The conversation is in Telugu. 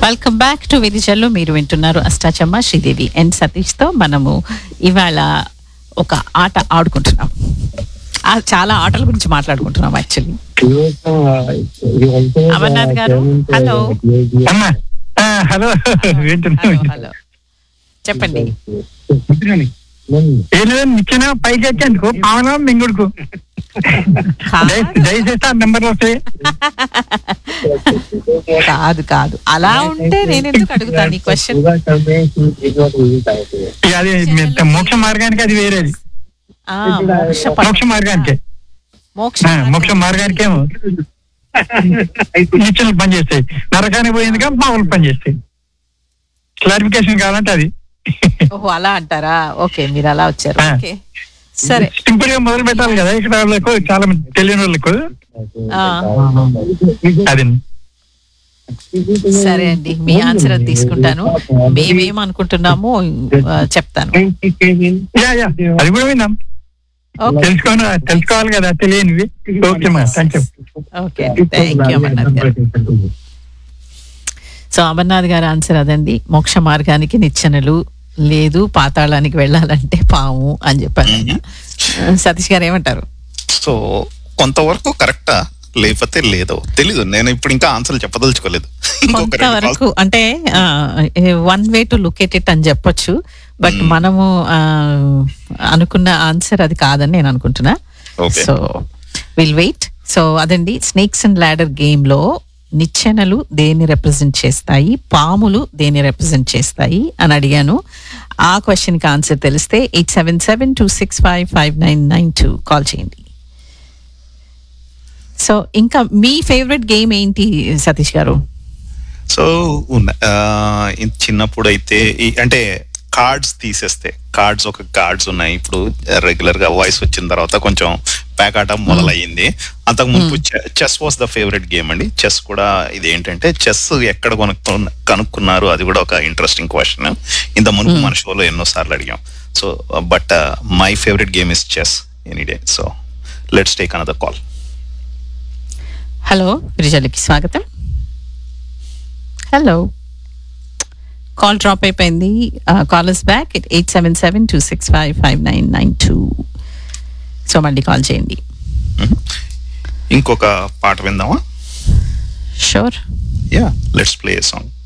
వెల్కమ్ బ్యాక్ టు విరిజల్లు మీరు వింటున్నారు అష్టాచమ్మ శ్రీదేవి అండ్ సతీష్ తో మనము ఇవాళ ఒక ఆట ఆడుకుంటున్నాం ఆ, చాలా ఆటల గురించి మాట్లాడుకుంటున్నాం యాక్చువల్లీ అమర్నాథ్ గారు, hello. అమ్మా ఆ, హలో వింటున్నా హలో హలో చెప్పండి ఏదో నిచ్చిన పైకి వచ్చేందుకు పావన మింగుడుకు కాదు దయచేసి ఆ నెంబర్ వస్తాయి కాదు కాదు అలా ఉంటే నేను ఎందుకు అడుగుతాను ఈ క్వశ్చన్ ఇక అది మీ- మోక్ష మార్గానికి అది వేరేది మోక్ష మోక్ష మార్గానికి మోక్ష ఆ, మోక్ష మార్గానికి ఏమో నిచ్చెనలు పనిచేస్తాయి నరకానికి పోయింది కానీ పావులు పనిచేస్తాయి క్లారిఫికేషన్ కావాలంటే అది ఓహో అలా అంటారా ఓకే మీరు అలా వచ్చారు ఆ. ఓకే సరే సింపుల్ గా మొదలు పెట్టాలి కదా ఇక్కడ వాళ్ళకు చాలా మంది తెలియని వాళ్ళకు ఆ, అది సరే అండి మీ ఆన్సర్ అది తీసుకుంటాను మేమేం అనుకుంటున్నామో ఆ, చెప్తాను యా యా అది కూడా విన్నాం ఓకే తెలుసుకోను తెలుసుకోవాలి కదా తెలియనివి ఓకే మా thank you okay thank you Amarnath garu so Amarnath గారి ఆన్సర్ అదండి మోక్ష మార్గానికి నిచ్చెనలు లేదు పాతాళానికి వెళ్ళాలంటే పాము అని చెప్పారు ఆయన సతీష్ గారు ఏమంటారు సో కొంతవరకు కరెక్టా లేకపోతే లేదో తెలీదు నేను ఇప్పుడు ఇంకా ఆన్సర్ చెప్పదలుచుకోలేదు ఇంకొక రెండు కొంతవరకు అంటే one way to look at it అని చెప్పొచ్చు బట్ మనము ఆ, అనుకున్న ఆన్సర్ అది కాదని నేను అనుకుంటున్నా Okay. So will wait so అదండి స్నేక్స్ అండ్ ల్యాడర్ గేమ్ లో నిచ్చెనలు దేన్ని రిప్రజెంట్ చేస్తాయి పాములు దేన్ని రిప్రజెంట్ చేస్తాయి అని అడిగాను ఆ క్వశ్చన్ కి ఆన్సర్ తెలిస్తే eight seven seven two six five five nine nine two call చేయండి సో ఇంకా మీ ఫేవరెట్ గేమ్ ఏంటి సతీష్ గారు సో ఉన్న- ఆ, ఇన్- చిన్నప్పుడు అయితే ఈ- అంటే కార్డ్స్ తీసేస్తే కార్డ్స్ ఒక కార్డ్స్ ఉన్నాయి ఇప్పుడు రెగ్యులర్ గా వాయిస్ వచ్చిన తర్వాత కొంచెం ప్యాకాట మొదలయ్యింది అంతకు ముందు chess was the favourite game అండి చెస్ కూడా ఇది ఏంటంటే చెస్ ఎక్కడ కొనుక్కు కనుక్కున్నారు అది కూడా ఒక ఇంట్రెస్టింగ్ క్వశ్చన్ ఇంత మునుపు మన షోలో ఎన్నో సార్లు అడిగాం so but my favourite game is chess any day so let's take another call hello విరిజలికి స్వాగతం హలో కాల్ డ్రాప్ అయిపోయింది callers back eight seven seven two six five five nine nine two so మళ్ళీ కాల్ చేయండి ఇంకొక పాట విందామా sure yeah let's play song